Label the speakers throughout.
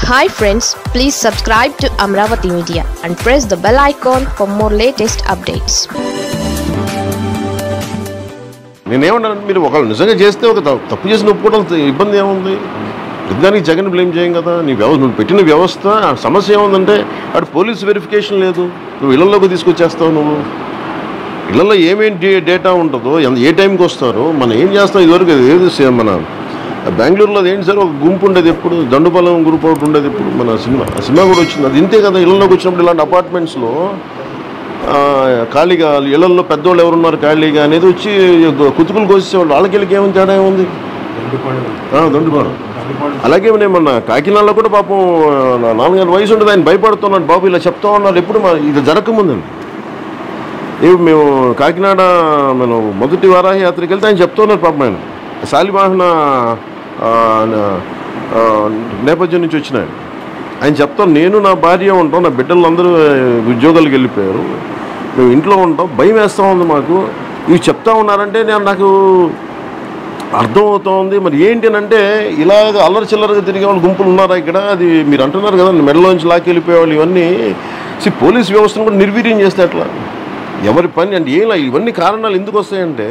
Speaker 1: Hi friends please subscribe to Amaravati media and press the bell icon for more latest updates
Speaker 2: నేనేమన్నాను మీరు ఒకళ్ళు నిజంగా చేస్తే ఒక త- తప్పు చేసిన ఒప్పుకోవడం ఇబ్బంది ఏముంది దానికి జగన్ బ్లేమ్ చేయం కదా నీ వ్యవస్థ నువ్వు పెట్టిన వ్యవస్థ ఆ సమస్య ఏముందంటే అటు పోలీస్ వెరిఫికేషన్ లేదు నువ్వు ఇళ్లలోకి తీసుకొచ్చేస్తావు నువ్వు ఇళ్లలో ఏమేమి డే- డేటా ఉంటుందో ఎంత- ఏ టైంకి వస్తారో మనం ఏం చేస్తాం ఇదివరకు ఏది సే- మన బెంగళూరులో అది ఏంటి సార్ ఒక గుంపు ఉండేది ఎప్పుడు దండుపాలెం గ్రూప్ ఒకటి ఉండేది ఇప్పుడు మన సినిమా ఆ సినిమా కూడా వచ్చింది అది ఇంతే కదా ఇళ్లలోకి వచ్చినప్పుడు ఇలాంటి అపార్ట్మెంట్స్లో ఆ, ఖాళీగా ఇళ్లలో పెద్దోళ్ళు ఎవరున్నారు ఖాళీగా అనేది వచ్చి కుతుకులు కోసేవాళ్ళు వాళ్ళకి వీళ్ళకి ఏమైనా తేడా ఏముంది ఆ, దొండిపాడు అలాగే నేను మొన్న కాకినాడలో కూడా పాపం నా నాన్నగారి వయసు ఉంటుంది ఆయన భయపడుతున్నాడు బాబు ఇలా చెప్తా ఉన్నారు ఎప్పుడు మా ఇది జరగకముందండి ఏ మేము కాకినాడ మనం మొదటి వారాహి యాత్రకి వెళ్తే ఆయన చెప్తా ఉన్నారు పాపం ఆయన శాలివాహన ఆ, ఆ, నేపథ్యం నుంచి వచ్చిన ఆయన ఆయన చెప్తాం నేను నా భార్య ఉంటాం నా బిడ్డలు అందరూ ఉద్యోగాలకు వెళ్ళిపోయారు మేము ఇంట్లో ఉంటాం భయం వేస్తూ ఉంది మాకు ఇవి చెప్తా ఉన్నారంటే నేను నాకు అర్థమవుతోంది మరి ఏంటి అని అంటే ఇలాగ అల్లరి చిల్లరగా తిరిగే వాళ్ళు గుంపులు ఉన్నారా ఇక్కడ అది మీరు అంటున్నారు కదా మెడలోంచి లాక్కి వెళ్ళిపోయేవాళ్ళు ఇవన్నీ సి పోలీస్ వ్యవస్థను కూడా నిర్వీర్యం చేస్తే ఎట్లా ఎవరి పని అంటే ఏం ఇవన్నీ కారణాలు ఎందుకు వస్తాయంటే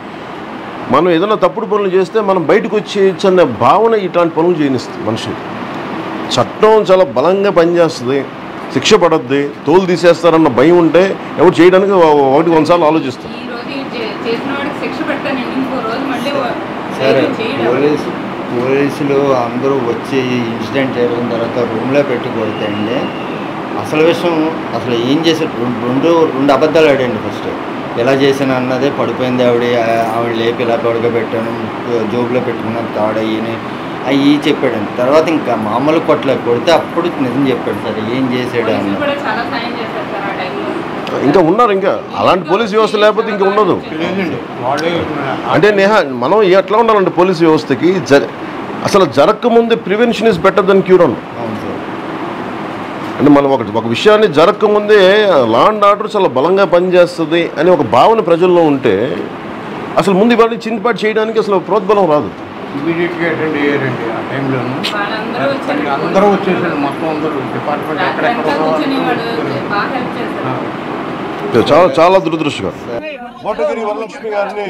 Speaker 2: మనం ఏదైనా తప్పుడు పనులు చేస్తే మనం బయటకు వచ్చేయచ్చు అనే భావన ఇట్లాంటి పనులు చేయనిస్తుంది మనుషులు చట్టం చాలా బలంగా పనిచేస్తుంది శిక్ష పడద్ది తోలు తీసేస్తారన్న భయం ఉంటే ఎవరు చేయడానికి ఒకటి కొన్నిసార్లు ఆలోచిస్తారు
Speaker 3: ఈ రోజు ఈ చే- చేసిన వాడికి శిక్ష పెడతానండి ఇంకో రోజు మళ్ళీ వా-
Speaker 4: సరే
Speaker 3: ధైర్యం చేయడం
Speaker 4: పోలీసు పోలీసులు అందరూ వచ్చి ఈ ఇన్సిడెంట్ జరిగిన తర్వాత రూమ్లో పెట్టి కొడితే అండి అసలు విషయం అసలు ఏం చేశారు రెండు రెండు రెండు అబద్ధాలు ఆడండి ఫస్ట్ ఎలా చేశాను అన్నదే పడిపోయింది ఆవిడ ఆ- ఆవిడ లేపి ఇలా పడుకోబెట్టాను జోబులో పెట్టుకున్నాను తాడయ్యని అవి చెప్పాడండి తర్వాత ఇంకా మామూలు కొట్టలే కొడితే అప్పుడు నిజం చెప్పాడు సార్ ఏం చేశాడు
Speaker 3: పోలీసులు
Speaker 4: అన్న
Speaker 3: కూడా చాలా సాయం చేశారు సార్ ఆ టైంలో
Speaker 2: ఇంకా ఉన్నారు ఇంకా అలాంటి పోలీస్ వ్యవస్థ లేకపోతే ఇంకా ఉండదు
Speaker 5: వాళ్ళే
Speaker 2: అంటే నేహ మనం ఎట్లా ఉండాలంటే పోలీస్ వ్యవస్థకి జర అసలు జరగకముందే prevention is better then cure అన్న
Speaker 4: అవును సార్
Speaker 2: అంటే మనం ఒక ఒక విషయాన్ని జరగకముందే లా అండ్ ఆర్డర్ చాలా బలంగా పనిచేస్తుంది అని ఒక భావన ప్రజల్లో ఉంటే అసలు ముందు ఇవన్నీ చిన్నపాటు చేయడానికి అసలు ప్రోద్బలం రాదు
Speaker 5: ఇమీడియట్గా అటెండ్ అయ్యారండి ఆ టైంలోను
Speaker 3: వాళ్ళందరూ వచ్చారు
Speaker 5: అందరూ వచ్చేసారు మొత్తం అందరూ డిపార్ట్మెంట్ ఎక్కడెక్కడ
Speaker 3: రాత్రంతా
Speaker 5: ఉన్న
Speaker 3: కూర్చొని
Speaker 5: వాళ్ళు
Speaker 3: వాడు బాగా హెల్ప్ చేశారు
Speaker 2: చాలా చాలా దురదృష్టకరం
Speaker 6: కోటగిరి వరలక్ష్మి గారిని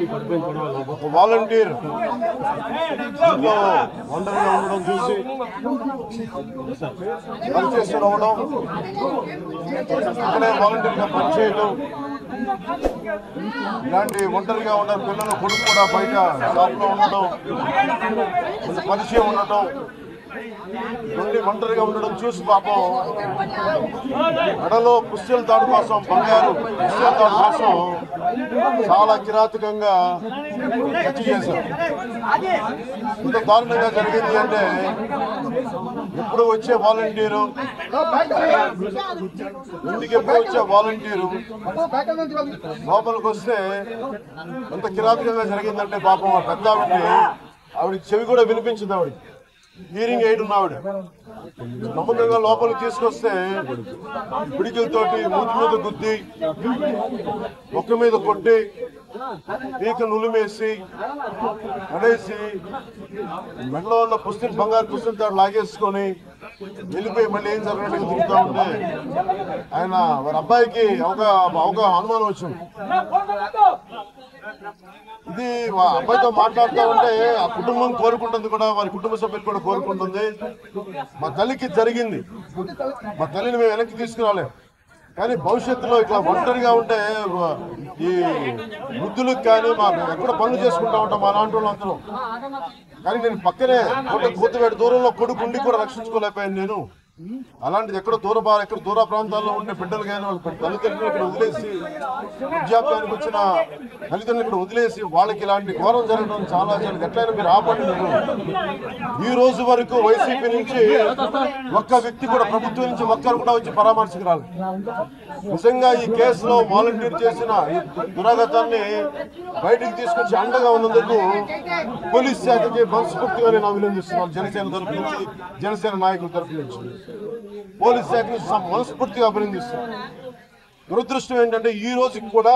Speaker 6: ఒక వాలంటీర్ ఇంట్లో ఒంటరిగా ఉండడం చూసి పనిచేస్తూ రావడం ఇక్కడే వాలంటీర్గా పనిచేయడం ఇలాంటి ఒంటరిగా ఉన్న పిల్లలు కొడుకు కూడా బయట షాప్లో ఉండడం కొంచెం పరిచయం ఉండటం నుండి ఒంటరిగా ఉండడం చూసి పాపం మెడలో పుస్తెల తాడు కోసం బంగారు పుస్తెల తాడు కోసం చాలా కిరాతకంగా హత్య చేశారు ఇంత దారుణంగా జరిగింది అంటే ఎప్పుడు వచ్చే వాలంటీరు ఇంటికి ఎప్పుడు వచ్చే వాలంటీరు లోపలికి వస్తే ఎంత కిరాతకంగా జరిగిందంటే పాపం ఆ పెద్ద ఆవిడని ఆవిడకి చెవి కూడా వినిపించింది ఆవిడ హీరింగ్ ఎయిడ్ ఉన్న ఆవిడ నమ్మకంగా లోపలికి తీసుకొస్తే పిడికిలతోటి మూతి మీద గుద్ది ఒక్క మీద కొట్టి పీక నులిమేసి పడేసి మెడలో ఉన్న పుస్తకం బంగారు పుస్తకం తాడు లాగేసుకొని వెళ్ళిపోయి మళ్ళీ ఏం జరగడానికి తిరుగుతూ ఉంటే ఆయన వారి అబ్బాయికి ఒక ఒక అనుమానం వచ్చింది ఇది మా అబ్బాయితో మాట్లాడుతూ ఉంటే ఆ కుటుంబం కోరుకుంటుంది కూడా వారి కుటుంబ సభ్యులు కూడా కోరుకుంటుంది మా తల్లికి జరిగింది మా తల్లిని మేము వెనక్కి తీసుకురాలేం కానీ భవిష్యత్తులో ఇట్లా ఒంటరిగా ఉంటే ఈ వృద్ధులకు కానీ మా మేము ఎక్కడ పనులు చేసుకుంటా ఉంటాం మా లాంటి వాళ్ళందరూ కానీ నేను పక్కనే కోట కూతువేడు దూరంలో కొడుకు ఉండి కూడా రక్షించుకోలేకపోయాను నేను అలాంటిది ఎక్కడ దూర భా- ఎక్కడ దూర ప్రాంతాల్లో ఉండే బిడ్డలు కానీ వాళ్ళ తల్లిదండ్రులు ఇక్కడ వదిలేసి వృద్ధాప్యానికి వచ్చిన తల్లిదండ్రులు ఇక్కడ వదిలేసి వాళ్ళకి ఇలాంటి ఘోరం జరగడం చాలా చాలా ఎట్లయినా మీరు ఆపండి మీరు ఈ రోజు వరకు వైసీపీ నుంచి ఒక్క వ్యక్తి కూడా ప్రభుత్వం నుంచి ఒక్కరు కూడా వచ్చి పరామర్శకు రాలేదు నిజంగా ఈ కేసులో వాలంటీర్ చేసిన ఈ దురాగతాన్ని బయటికి తీసుకొచ్చి అండగా ఉన్నందుకు పోలీస్ శాఖకి మనస్ఫూర్తిగా నేను అభినందిస్తున్నాను జనసేన తరపు నుంచి జనసేన నాయకుల తరపు నుంచి పోలీస్ శాఖని స- మనస్ఫూర్తిగా అభినందిస్తున్నాను దురదృష్టం ఏంటంటే ఈ రోజుకి కూడా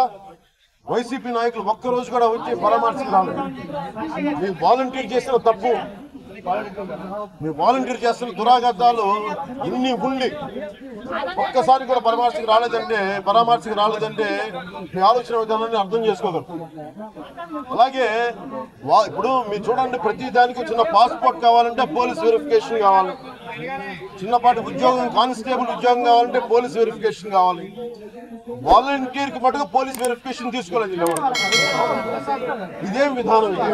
Speaker 6: వైసీపీ నాయకులు ఒక్క రోజు కూడా వచ్చి పరామర్శకు రాలేదు మీ వాలంటీర్ చేసిన తప్పు మీ వాలంటీర్ చేస్తున్న దురాఘాతాలు ఇన్ని ఉండి ఒక్కసారి కూడా పరామర్శకు రాలేదంటే పరామర్శకు రాలేదంటే మీ ఆలోచన విధానాన్ని అర్థం చేసుకోగలరు అలాగే వా- ఇప్పుడు మీరు చూడండి ప్రతి దానికి చిన్న పాస్పోర్ట్ కావాలంటే పోలీస్ వెరిఫికేషన్ కావాలి చిన్నపాటి ఉద్యోగం కానిస్టేబుల్ ఉద్యోగం కావాలంటే పోలీస్ వెరిఫికేషన్ కావాలి వాలంటీర్ కి మటుకు పోలీస్ వెరిఫికేషన్ తీసుకోలేదు వీళ్ళు ఎవరు. ఇదేం విధానం ఇది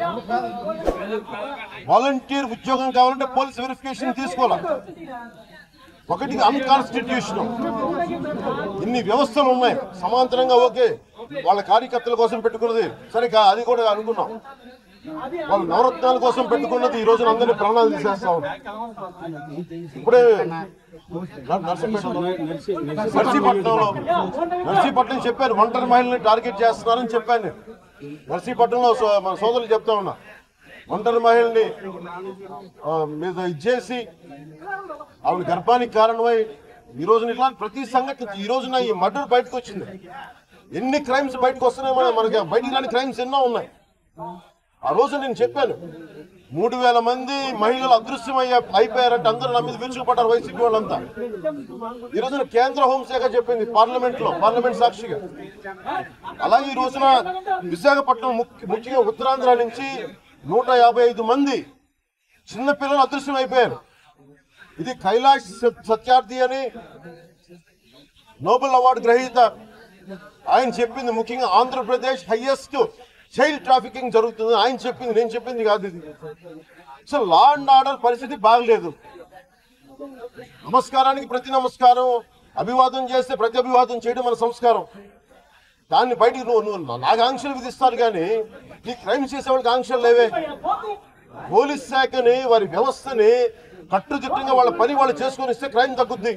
Speaker 6: వాలంటీర్ ఉద్యోగం కావాలంటే పోలీస్ వెరిఫికేషన్ తీసుకోవాలి ఒకటి అన్కాన్స్టిట్యూషన్ ఇన్ని వ్యవస్థలు ఉన్నాయి సమాంతరంగా ఓకే వాళ్ళ కార్యకర్తల కోసం పెట్టుకున్నది సరే కా- అది కూడా అనుకున్నాం వాళ్ళ నవరత్నాల కోసం పెట్టుకున్నది ఈ రోజున అందరినీ ప్రాణాలు తీసేస్తా ఉన్నారు ఇప్పుడే న- నర్సీపట్నంలో నర్సీపట్నంలో నర్సీపట్నం చెప్పాను ఒంటరి మహిళల్ని టార్గెట్ చేస్తున్నారని చెప్పాను నేను. నర్సీపట్నంలో సో- మన సోదరులు చెప్తా ఉన్నా ఒంటరి మహిళని ఆ, మీద ఇచ్చేసి ఆవిడ గర్భానికి కారణమై ఈ రోజున ఇట్లాంటి ప్రతి సంఘటన ఈ రోజున ఈ మర్డర్ బయటకు వచ్చింది ఎన్ని క్రైమ్స్ బయటకు వస్తున్నాయి మన మనకి బయటికి రాని క్రైమ్స్ ఎన్నో ఉన్నాయి ఆ రోజు నేను చెప్పాను మూడు వేల మంది మహిళలు అదృశ్యమయ్యా అయిపోయారంటే అందరూ నా మీద విరుచుకుపడ్డారు వైసీపీ వాళ్ళంతా ఈ రోజున కేంద్ర హోంశాఖ చెప్పింది పార్లమెంట్ లో పార్లమెంట్ సాక్షిగా అలాగే ఈ రోజున విశాఖపట్నం ముఖ్య- ముఖ్యంగా ఉత్తరాంధ్ర నుంచి నూట యాభై ఐదు మంది చిన్న పిల్లలు అదృశ్యం అయిపోయారు ఇది కైలాష్ స- సత్యార్థి అని నోబెల్ అవార్డు గ్రహీత ఆయన చెప్పింది ముఖ్యంగా ఆంధ్రప్రదేశ్ హైయెస్ట్ చైల్డ్ ట్రాఫికింగ్ జరుగుతుంది ఆయన చెప్పింది నేను చెప్పింది కాదు ఇది సో లా అండ్ ఆర్డర్ పరిస్థితి బాగలేదు నమస్కారానికి ప్రతి నమస్కారం అభివాదం చేస్తే ప్రతి అభివాదం చేయడం మన సంస్కారం దాన్ని బయటికి నువ్వు నువ్వు నాకు ఆంక్షలు విధిస్తారు కానీ ఈ క్రైమ్ చేసే వాళ్ళకి ఆంక్షలు లేవే పోలీస్ శాఖని వారి వ్యవస్థని కట్టుదిట్టంగా వాళ్ళ పని వాళ్ళు చేసుకొని ఇస్తే క్రైమ్ తగ్గుద్ది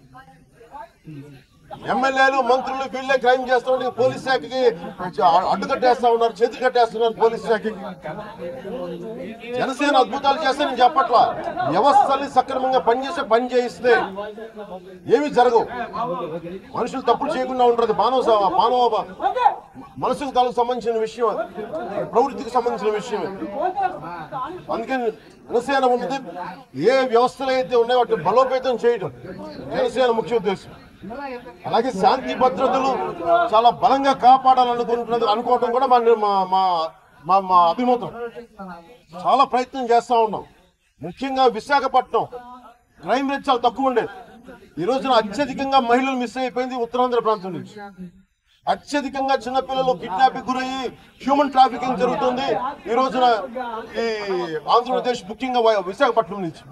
Speaker 6: ఎమ్మెల్యేలు మంత్రులు వీళ్ళే క్రైమ్ చేస్తా ఉంటే పోలీస్ శాఖకి అడ్డు కట్టేస్తా ఉన్నారు చేతులు కట్టేస్తున్నారు పోలీస్ శాఖకి జనసేన అద్భుతాలు చేస్తే నేను చెప్పట్లా వ్యవస్థల్ని సక్రమంగా పనిచేసే పని చేయిస్తే ఏమి జరగవు మనుషులు తప్పులు చేయకుండా ఉంటారు మానవ స- మానవ మనసుకు తలకు సంబంధించిన విషయం అది. ప్రవృత్తికి సంబంధించిన విషయం అది. అందుకని జనసేన ఉన్నది ఏ వ్యవస్థలు అయితే ఉన్నాయో వాటిని బలోపేతం చేయడం జనసేన ముఖ్య ఉద్దేశం అలాగే శాంతి భద్రతలు చాలా బలంగా కాపాడాలనుకుంటున్నది అనుకోవటం కూడా మా మా- మా మా మా అభిమతం చాలా ప్రయత్నం చేస్తా ఉన్నాం ముఖ్యంగా విశాఖపట్నం క్రైమ్ రేట్ చాలా తక్కువ ఉండేది ఈ రోజున అత్యధికంగా మహిళలు మిస్ అయిపోయింది ఉత్తరాంధ్ర ప్రాంతం నుంచి అత్యధికంగా చిన్నపిల్లలు కిడ్నాపింగ్ గురయ్యి హ్యూమన్ ట్రాఫికింగ్ జరుగుతుంది ఈ రోజున ఈ ఆంధ్రప్రదేశ్ ముఖ్యంగా వ- విశాఖపట్నం నుంచి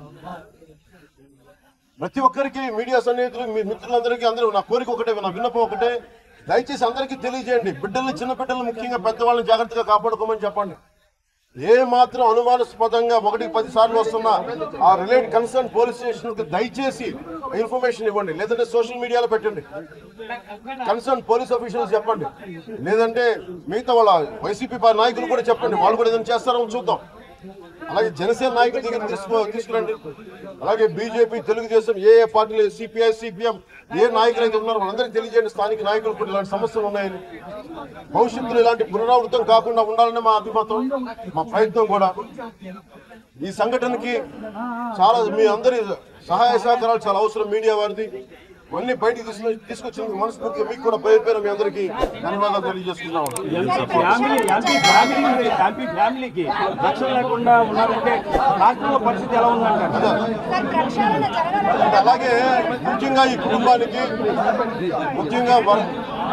Speaker 6: ప్రతి ఒక్కరికి మీడియా సన్నిహితులు మీ మిత్రులందరికీ అందరూ నా కోరిక ఒకటే నా విన్నపం ఒకటే దయచేసి అందరికీ తెలియజేయండి బిడ్డల్ని చిన్న బిడ్డలు ముఖ్యంగా పెద్దవాళ్ళని జాగ్రత్తగా కాపాడుకోమని చెప్పండి ఏ మాత్రం అనుమానాస్పదంగా ఒకటి పది సార్లు వస్తున్న ఆ రిలేట్ కన్సర్న్ పోలీస్ స్టేషన్ కి దయచేసి ఇన్ఫర్మేషన్ ఇవ్వండి లేదంటే సోషల్ మీడియాలో పెట్టండి కన్సర్న్ పోలీస్ ఆఫీషియల్స్ చెప్పండి లేదంటే మిగతా వాళ్ళ వైసీపీ నాయకులు కూడా చెప్పండి వాళ్ళు కూడా ఏదైనా చేస్తారో చూద్దాం అలాగే జనసేన నాయకుల దగ్గర తీసుకో తీసుకురండి అలాగే బీజేపీ తెలుగుదేశం ఏ ఏ పార్టీలు సిపిఐ సిపిఎం ఏ నాయకులు అయితే ఉన్నారో వాళ్ళందరికీ తెలియజేయండి స్థానిక నాయకులు కూడా ఇలాంటి సమస్యలు ఉన్నాయని భవిష్యత్తులో ఇలాంటి పునరావృతం కాకుండా ఉండాలని మా అభిమతం మా ప్రయత్నం కూడా ఈ సంఘటనకి చాలా మీ అందరి సహాయ సహకారాలు చాలా అవసరం మీడియా వారిది ఇవన్నీ బయటికి తీసుకు తీసుకొచ్చినందుకు మనస్ఫూర్తిగా మీకు కూడా పేరు పేరు మీ అందరికీ ధన్యవాదాలు తెలియజేసుకున్నాం
Speaker 7: ఫ్యామిలీ ఎంపీ ఫ్యామిలీ ఎంపీ ఫ్యామిలీకి రక్షణ లేకుండా ఉన్నారంటే రాష్ట్రంలో పరిస్థితి ఎలా ఉందంటారు
Speaker 6: అంటే అలాగే ముఖ్యంగా ఈ కుటుంబానికి ముఖ్యంగా వర-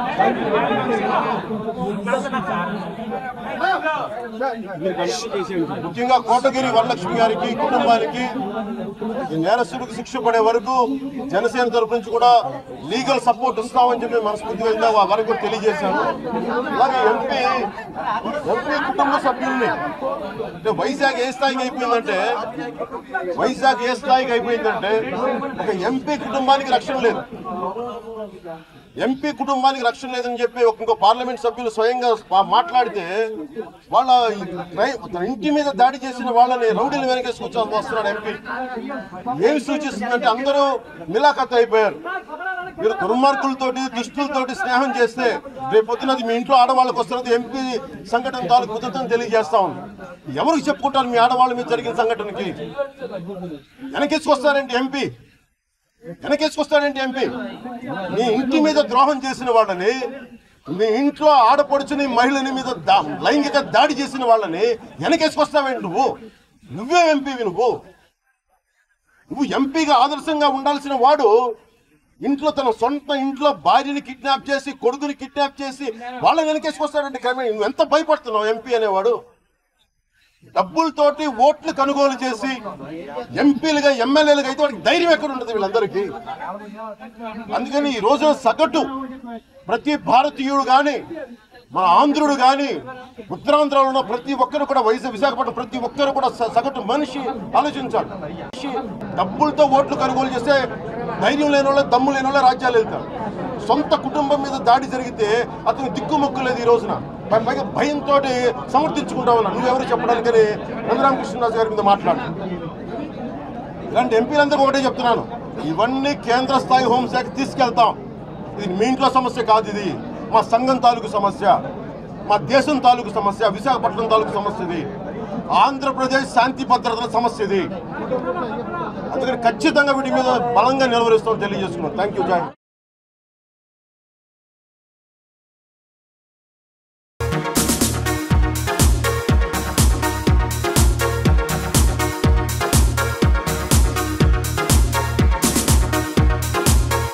Speaker 6: ముఖ్యంగా కోటగిరి వరలక్ష్మి గారికి కుటుంబానికి ఈ నేరస్తుడికి శిక్ష పడే వరకు జనసేన తరపు నుంచి కూడా లీగల్ సపోర్ట్ ఇస్తామని చెప్పి మనస్ఫూర్తిగా ఇందా వరకు కూడా తెలియజేశాను అలాగే ఎంపీ ఎంపీ కుటుంబ సభ్యుల్ని అంటే వైజాగ్ ఏ స్థాయికి అయిపోయిందంటే వైజాగ్ ఏ స్థాయికి అయిపోయిందంటే ఒక ఎంపీ కుటుంబానికి రక్షణ లేదు ఎంపీ కుటుంబానికి రక్షణ లేదని చెప్పి ఒక ఇంకో పార్లమెంట్ సభ్యులు స్వయంగా పా- మాట్లాడితే వాళ్ళ ఈ క్రై- తన ఇంటి మీద దాడి చేసిన వాళ్ళని రౌడీలు వెనకేసుకొచ్చి వస్తున్నాడు ఎంపీ ఏమి సూచిస్తుందంటే అందరూ మిలాఖత్ అయిపోయారు మీరు దుర్మార్గులతోటి దుష్టులతోటి స్నేహం చేస్తే రేపు పొద్దున అది మీ ఇంట్లో ఆడవాళ్ళకి వస్తున్నది ఎంపీ సంఘటన తాలూకు కృతజ్ఞతలు తెలియజేస్తా ఉంది ఎవరికి చెప్పుకుంటారు మీ ఆడవాళ్ళ మీద జరిగిన సంఘటనకి వెనకేసుకొస్తారండి ఎంపీ వెనకేసుకొస్తాడంటే ఎంపీ నీ ఇంటి మీద ద్రోహం చేసిన వాళ్ళని మీ ఇంట్లో ఆడపడుచుని మహిళని మీద దా- లైంగిక దాడి చేసిన వాళ్ళని వెనకేసుకొస్తావేంటి నువ్వు నువ్వే ఎంపీవి నువ్వు నువ్వు ఎంపీగా ఆదర్శంగా ఉండాల్సిన వాడు ఇంట్లో తన సొంత ఇంట్లో భార్యని కిడ్నాప్ చేసి కొడుకుని కిడ్నాప్ చేసి వాళ్ళని వెనకేసుకొస్తాడంటే క్రమేణా నువ్వు ఎంత భయపడుతున్నావు ఎంపీ అనేవాడు డబ్బులతోటి ఓట్లు కొనుగోలు చేసి ఎంపీలుగా ఎమ్మెల్యేలుగా అయితే వాడికి ధైర్యం ఎక్కడ ఉంటుంది వీళ్ళందరికీ అందుకని ఈ రోజున సగటు ప్రతి భారతీయుడు కానీ మన ఆంధ్రుడు కానీ ఉత్తరాంధ్రలో ఉన్న ప్రతి ఒక్కరు కూడా వైజాగ్ విశాఖపట్నం ప్రతి ఒక్కరు కూడా స- సగటు మనిషి ఆలోచించాలి మనిషి డబ్బులతో ఓట్లు కొనుగోలు చేస్తే ధైర్యం లేని వాళ్ళే దమ్ము లేని వాళ్ళే రాజ్యాలు వెళ్తారు సొంత కుటుంబం మీద దాడి జరిగితే అతను దిక్కుమొక్కు లేదు ఈ రోజున పై- పైగా భయంతో సమర్థించుకుంటా ఉన్నా నువ్వెవరు చెప్పడానికని నందరామకృష్ణరాజు గారి మీద మాట్లాడు ఇలాంటి ఎంపీలందరూ ఒకటే చెప్తున్నాను ఇవన్నీ కేంద్ర స్థాయి హోంశాఖ తీసుకెళ్తాం ఇది మీ ఇంట్లో సమస్య కాదు ఇది మా సంఘం తాలూకు సమస్య మా దేశం తాలూకు సమస్య విశాఖపట్నం తాలూకు సమస్య ఇది ఆంధ్రప్రదేశ్ శాంతి భద్రతల సమస్య ఇది అందుకని ఖచ్చితంగా వీటి మీద బలంగా నిలవరిస్తామని తెలియజేసుకున్నాను థ్యాంక్ యూ జాయ్